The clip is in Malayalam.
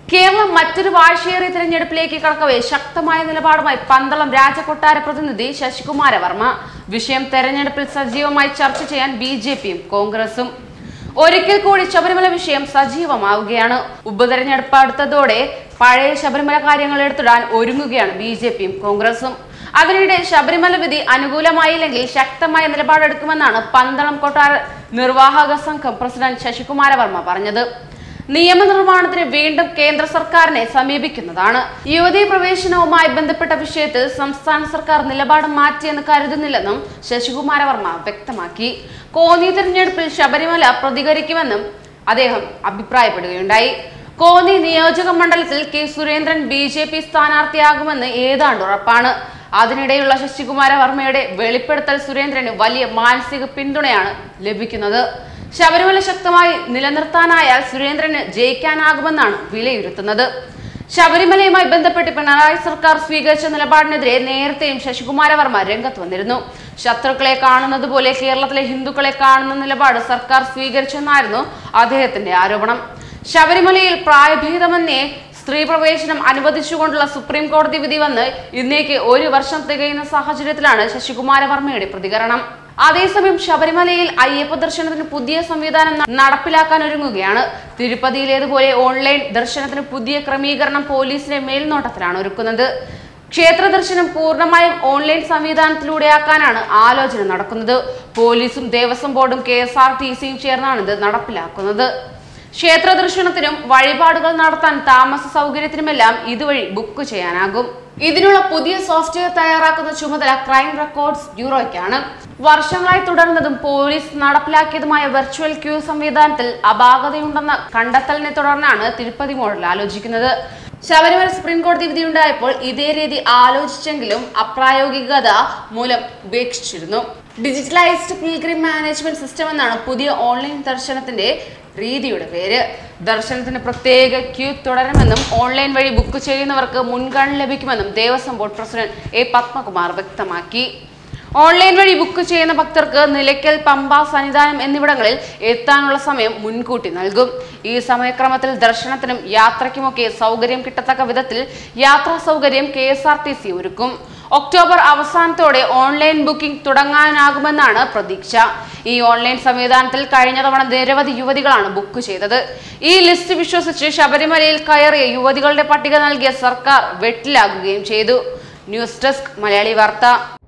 കേരളം മറ്റൊരു വാശിയേറിയ തിരഞ്ഞെടുപ്പിലേക്ക് കടക്കവേ ശക്തമായ നിലപാടുമായി പന്തളം രാജകൊട്ടാര പ്രതിനിധി ശശികുമാര വർമ്മ വിഷയം തെരഞ്ഞെടുപ്പിൽ സജീവമായി ചർച്ച ചെയ്യാൻ ബി ജെ പിയും കോൺഗ്രസും ഒരിക്കൽ കൂടി ശബരിമല വിഷയം സജീവമാവുകയാണ് ഉപതെരഞ്ഞെടുപ്പ് അടുത്തതോടെ പഴയ ശബരിമല കാര്യങ്ങൾ എടുത്തിടാൻ ഒരുങ്ങുകയാണ് ബി ജെ പിയും കോൺഗ്രസും അതിനിടെ ശബരിമല വിധി അനുകൂലമായില്ലെങ്കിൽ ശക്തമായ നിലപാടെടുക്കുമെന്നാണ് പന്തളം കൊട്ടാര നിർവാഹക സംഘം പ്രസിഡന്റ് ശശികുമാര വർമ്മ പറഞ്ഞത് നിയമനിർമ്മാണത്തിന് വീണ്ടും കേന്ദ്ര സർക്കാരിനെ സമീപിക്കുന്നതാണ് യുവതീ പ്രവേശനവുമായി ബന്ധപ്പെട്ട വിഷയത്തിൽ സംസ്ഥാന സർക്കാർ നിലപാട് മാറ്റിയെന്ന് കരുതുന്നില്ലെന്നും ശശികുമാര വർമ്മ വ്യക്തമാക്കി കോന്നി തെരഞ്ഞെടുപ്പിൽ ശബരിമല പ്രതികരിക്കുമെന്നും അദ്ദേഹം അഭിപ്രായപ്പെടുകയുണ്ടായി കോന്നി നിയോജക മണ്ഡലത്തിൽ K Surendran B J P സ്ഥാനാർത്ഥിയാകുമെന്ന് ഏതാണ്ട് ഉറപ്പാണ് അതിനിടെയുള്ള ശശികുമാര വർമ്മയുടെ വെളിപ്പെടുത്തൽ സുരേന്ദ്രന് വലിയ മാനസിക പിന്തുണയാണ് ലഭിക്കുന്നത് ശബരിമല ശക്തമായി നിലനിർത്താനായാൽ സുരേന്ദ്രന് ജയിക്കാനാകുമെന്നാണ് വിലയിരുത്തുന്നത് ശബരിമലയുമായി ബന്ധപ്പെട്ട് പിണറായി സർക്കാർ സ്വീകരിച്ച നിലപാടിനെതിരെ നേരത്തെയും ശശികുമാര വർമ്മ രംഗത്ത് വന്നിരുന്നു ശത്രുക്കളെ കാണുന്നത് പോലെ കേരളത്തിലെ ഹിന്ദുക്കളെ കാണുന്ന നിലപാട് സർക്കാർ സ്വീകരിച്ചെന്നായിരുന്നു അദ്ദേഹത്തിന്റെ ആരോപണം ശബരിമലയിൽ പ്രായഭേദമന്യേ സ്ത്രീ പ്രവേശനം അനുവദിച്ചുകൊണ്ടുള്ള സുപ്രീം കോടതി വിധി വന്ന് ഇന്നേക്ക് ഒരു വർഷം തികയുന്ന സാഹചര്യത്തിലാണ് ശശികുമാര വർമ്മയുടെ പ്രതികരണം അതേസമയം ശബരിമലയിൽ അയ്യപ്പ ദർശനത്തിന് പുതിയ സംവിധാനം ന- നടപ്പിലാക്കാൻ ഒരുങ്ങുകയാണ് തിരുപ്പതിയിലേതുപോലെ ഓൺലൈൻ ദർശനത്തിന് പുതിയ ക്രമീകരണം പോലീസിന്റെ മേൽനോട്ടത്തിലാണ് ഒരുക്കുന്നത് ക്ഷേത്ര ദർശനം പൂർണ്ണമായും ഓൺലൈൻ സംവിധാനത്തിലൂടെയാക്കാനാണ് ആലോചന നടക്കുന്നത് പോലീസും ദേവസ്വം ബോർഡും കെ എസ് ആർ ടി സിയും ചേർന്നാണ് ഇത് നടപ്പിലാക്കുന്നത് ക്ഷേത്ര ദർശനത്തിനും വഴിപാടുകൾ നടത്താൻ താമസ സൗകര്യത്തിനുമെല്ലാം ഇതുവഴി ബുക്ക് ചെയ്യാനാകും ഇതിനുള്ള പുതിയ സോഫ്റ്റ്വെയർ തയ്യാറാക്കുന്ന ചുമതല ക്രൈം റെക്കോർഡ്സ് ബ്യൂറോയ്ക്കാണ് വർഷങ്ങളായി തുടർന്നതും പോലീസ് നടപ്പിലാക്കിയതുമായ വെർച്വൽ ക്യൂ സംവിധാനത്തിൽ അപാകതയുണ്ടെന്ന കണ്ടെത്തലിനെ തുടർന്നാണ് തിരുപ്പതി മോഡൽ ആലോചിക്കുന്നത് ശബരിമല സുപ്രീം കോടതി വിധിയുണ്ടായപ്പോൾ ഇതേ രീതി ആലോചിച്ചെങ്കിലും അപ്രായോഗികത മൂലം ഉപേക്ഷിച്ചിരുന്നു ഡിജിറ്റലൈസ്ഡ് പിൽഗ്രിം മാനേജ്മെന്റ് സിസ്റ്റം എന്നാണ് പുതിയ ഓൺലൈൻ ദർശനത്തിന്റെ രീതിയുടെ പേര് ദർശനത്തിന് പ്രത്യേക ക്യൂ തുടരുമെന്നും ഓൺലൈൻ വഴി ബുക്ക് ചെയ്യുന്നവർക്ക് മുൻഗണന ലഭിക്കുമെന്നും Devaswom board president A Padmakumar വ്യക്തമാക്കി ഓൺലൈൻ വഴി ബുക്ക് ചെയ്യുന്ന ഭക്തർക്ക് നിലയ്ക്കൽ പമ്പ സന്നിധാനം എന്നിവിടങ്ങളിൽ എത്താനുള്ള സമയം മുൻകൂട്ടി നൽകും ഈ സമയക്രമത്തിൽ ദർശനത്തിനും യാത്രയ്ക്കുമൊക്കെ സൗകര്യം കിട്ടത്തക്ക വിധത്തിൽ യാത്രാ സൗകര്യം K S R T C ഒരുക്കും ഒക്ടോബർ അവസാനത്തോടെ ഓൺലൈൻ ബുക്കിംഗ് തുടങ്ങാനാകുമെന്നാണ് പ്രതീക്ഷ ഈ ഓൺലൈൻ സംവിധാനത്തിൽ കഴിഞ്ഞ തവണ നിരവധി യുവതികളാണ് ബുക്ക് ചെയ്തത് ഈ ലിസ്റ്റ് വിശ്വസിച്ച് ശബരിമലയിൽ കയറിയ യുവതികളുടെ പട്ടിക നൽകിയ സർക്കാർ വെട്ടിലാകുകയും ചെയ്തു ന്യൂസ് ഡെസ്ക് മലയാളി വാർത്ത